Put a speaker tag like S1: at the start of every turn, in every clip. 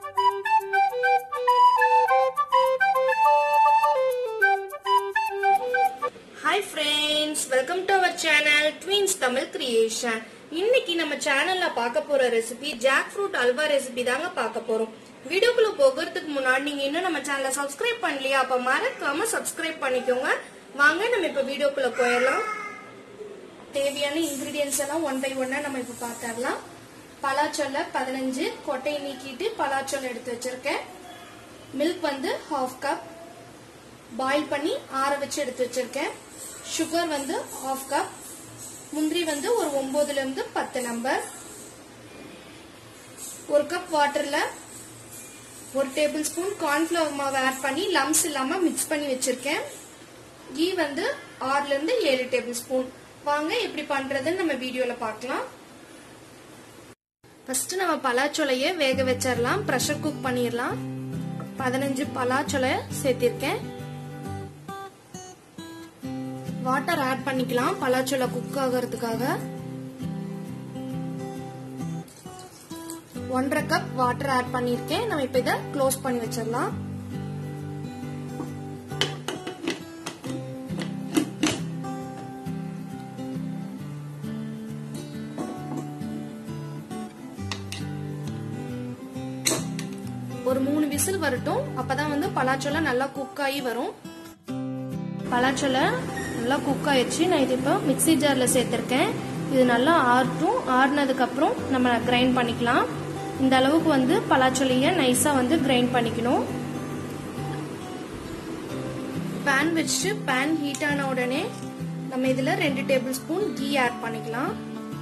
S1: hi friends welcome to our channel twins Tamil creation இன்னைக்கு நம்ம சேனல்ல பார்க்க போற recipe jackfruit halwa recipe தாங்க பார்க்க போறோம் வீடியோக்குள்ள போகிறதுக்கு முன்னாடி நீங்க இன்னும் நம்ம சேனலை சப்ஸ்கிரைப் பண்ணலையா அப்ப மறக்காம சப்ஸ்கிரைப் பண்ணிக்கோங்க வாங்க நம்ம இப்ப வீடியோக்குள்ள போயிடலாம் தேவையான இன்கிரீடியன்ஸ் எல்லாம் ஒன் பை ஒன்னா நம்ம இப்ப பார்த்தரலாம் பலாச்சொல்ல பதினஞ்சு கொட்டையை நீக்கிட்டு பலாச்சொல்ல எடுத்து வச்சிருக்கேன் மில்க் வந்து ஹாஃப் கப் பாயில் பண்ணி ஆற வச்சு எடுத்து வச்சிருக்கேன் சுகர் வந்து ஹாஃப் கப் முந்திரி வந்து ஒரு ஒன்பதுல இருந்து பத்து நம்பர் ஒரு கப் வாட்டர்ல ஒரு டேபிள் ஸ்பூன் கார்ன்ஃபிளவர் மாவு ஆட் பண்ணி லம்ஸ் இல்லாம மிக்ஸ் பண்ணி வச்சிருக்கேன் கீ வந்து ஆறுல இருந்து ஏழு டேபிள் ஸ்பூன் வாங்க எப்படி பண்றதுன்னு நம்ம வீடியோல பார்க்கலாம் ஃபர்ஸ்ட் நம்ம பலாச்சொலைய வேக வச்சிடலாம் ப்ரெஷர் குக் பண்ணிடலாம் பதினஞ்சு பலாச்சொலை சேர்த்திருக்கேன் வாட்டர் ஆட் பண்ணிக்கலாம் பலாச்சோள குக் ஆகிறதுக்காக ஒன்றரை கப் வாட்டர் ஆட் பண்ணிருக்கேன் நம்ம இப்ப இதை க்ளோஸ் பண்ணி வச்சிடலாம் ஒரு மூணு விசில் வரட்டும் அப்பதான் வந்து பலாச்சோளம் நல்லா குக் ஆகி வரும் பலாச்சொலை நல்லா குக் ஆயிடுச்சு நான் இது இப்போ மிக்சி ஜாரில் சேர்த்துருக்கேன் இது நல்லா ஆறட்டும் ஆறுனதுக்கு அப்புறம் நம்ம கிரைண்ட் பண்ணிக்கலாம் இந்த அளவுக்கு வந்து பலாச்சொலைய நைஸாக வந்து கிரைண்ட் பண்ணிக்கணும் பேன் வச்சு பேன் ஹீட் ஆன உடனே நம்ம இதில் ரெண்டு டேபிள் ஸ்பூன் கீ ஆட் பண்ணிக்கலாம்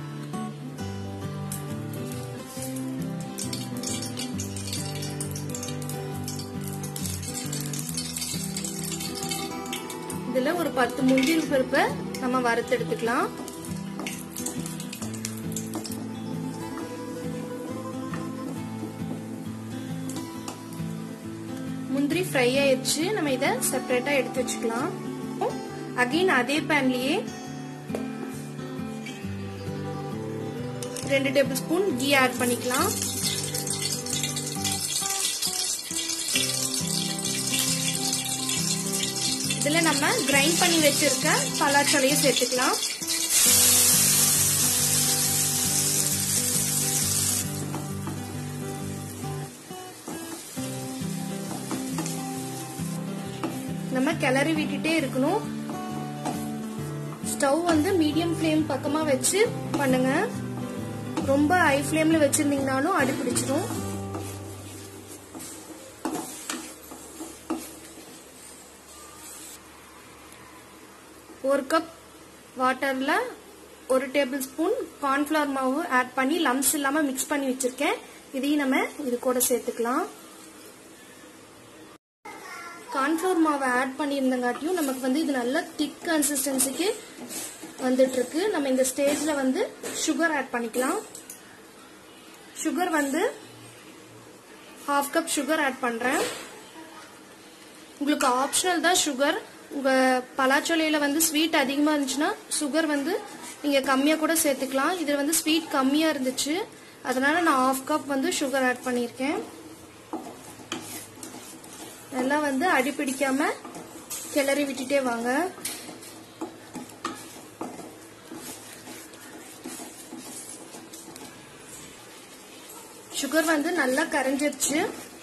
S1: இதுல ஒரு பத்து முந்திரி பருப்பை நம்ம வறுத்து எடுத்துக்கலாம் முந்திரி ஃப்ரை ஆயிடுச்சு நம்ம இதை செப்பரேட்டா எடுத்து வச்சுக்கலாம் அகைன் அதே பேன்லயே ரெண்டு டேபிள் ஸ்பூன் கீ ஆட் பண்ணிக்கலாம் இதுல நம்ம கிரைண்ட் பண்ணி வச்சிருக்க பலாச்சொலையும் சேர்த்துக்கலாம் நம்ம கிளறி விட்டுட்டே இருக்கணும் ஸ்டவ் வந்து மீடியம் ஃப்ளேம் பக்கமா வச்சு பண்ணுங்க ரொம்ப ஹை ஃப்ளேம்ல வச்சிருந்தீங்கனாலும் அடி பிடிச்சிரும் ஒரு கப் வாட்டர்ல ஒரு டேபிள் ஸ்பூன் கார்ன்ஃபிளவர் மாவு ஆட் பண்ணி லம்ஸ் இல்லாம மிக்ஸ் பண்ணி வச்சிருக்கேன் இதையும் நம்ம இது கூட சேர்த்துக்கலாம் கார்ன்ஃபிளவர் மாவை ஆட் பண்ணியிருந்தங்காட்டியும் நமக்கு வந்து இது நல்ல திக் கன்சிஸ்டன்சிக்கு வந்துட்டு இருக்கு நம்ம இந்த ஸ்டேஜ்ல வந்து சுகர் ஆட் பண்ணிக்கலாம் சுகர் வந்து ஹாஃப் கப் சுகர் ஆட் பண்றேன் உங்களுக்கு ஆப்ஷனல் தான் சுகர் உங்க பலாச்சொலையில வந்து ஸ்வீட் அதிகமா இருந்துச்சுன்னா சுகர் வந்து நீங்க கம்மியா கூட சேர்த்துக்கலாம் இதுல வந்து ஸ்வீட் கம்மியா இருந்துச்சு அதனால நான் ஹாஃப் கப் வந்து சுகர் ஆட் பண்ணியிருக்கேன் நல்லா வந்து அடி பிடிக்காம கிளறி விட்டுட்டே வாங்க சுகர் வந்து நல்லா கரைஞ்சிருச்சு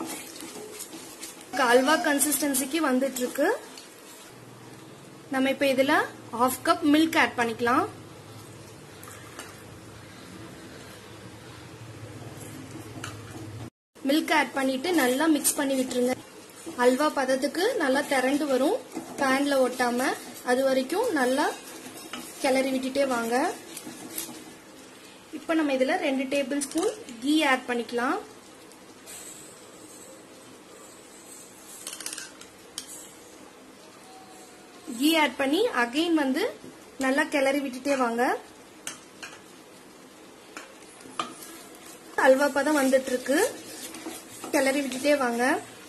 S1: அல்வா கன்சிஸ்டன்சிக்கு வந்துட்டு இருக்கு நம்ம இப்ப இதுல ஹாஃப் கப் மில்க் ஆட் பண்ணிக்கலாம் மில்க் ஆட் பண்ணிட்டு நல்லா மிக்ஸ் பண்ணி விட்டுருங்க அல்வா பதத்துக்கு நல்லா திரண்டு வரும் பேன்ல ஒட்டாம அது வரைக்கும் நல்லா கிளறி விட்டுட்டே வாங்க இப்ப நம்ம இதுல ரெண்டு டேபிள் ஸ்பூன் கீ ஆட் பண்ணிக்கலாம் கீ ஆட் பண்ணி அகைன் வந்து நல்லா கிளறி விட்டுட்டே வாங்க அல்வா பதம் வந்துட்டு இருக்கு கிளறி விட்டுட்டே வாங்க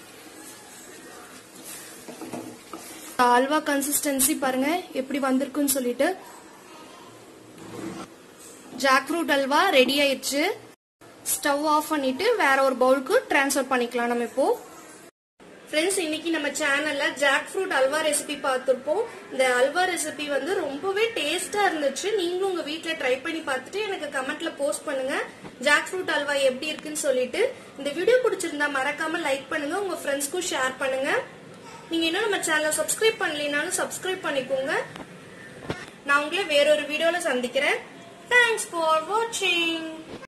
S1: அல்வா கன்சிஸ்டன்சி பாருங்க எப்படி வந்திருக்குன்னு சொல்லிட்டு ஜாக் ஃப்ரூட் அல்வா ரெடி ஆயிடுச்சு ஸ்டவ் ஆஃப் பண்ணிட்டு வேற ஒரு பவுலுக்கு ட்ரான்ஸ்ஃபர் பண்ணிக்கலாம் நம்ம இப்போ ஃப்ரெண்ட்ஸ் இன்னைக்கு நம்ம சேனல்ல ஜாக் ஃப்ரூட் அல்வா ரெசிபி பார்த்திருப்போம் இந்த அல்வா ரெசிபி வந்து ரொம்பவே டேஸ்டா இருந்துச்சு நீங்களும் உங்க வீட்ல ட்ரை பண்ணி பார்த்துட்டு எனக்கு கமெண்ட்ல போஸ்ட் பண்ணுங்க ஜாக் ஃப்ரூட் அல்வா எப்படி இருக்குன்னு சொல்லிட்டு இந்த வீடியோ பிடிச்சிருந்தா மறக்காம லைக் பண்ணுங்க உங்க ஃப்ரெண்ட்ஸ்க்கும் ஷேர் பண்ணுங்க நீங்க இன்னும் நம்ம சேனலை சப்ஸ்கிரைப் பண்ணலைனாலும் சப்ஸ்கிரைப் பண்ணிக்கோங்க நான் உங்களை வேறொரு வீடியோல சந்திக்கிறேன் தேங்க்ஸ் ஃபார் வாட்சிங்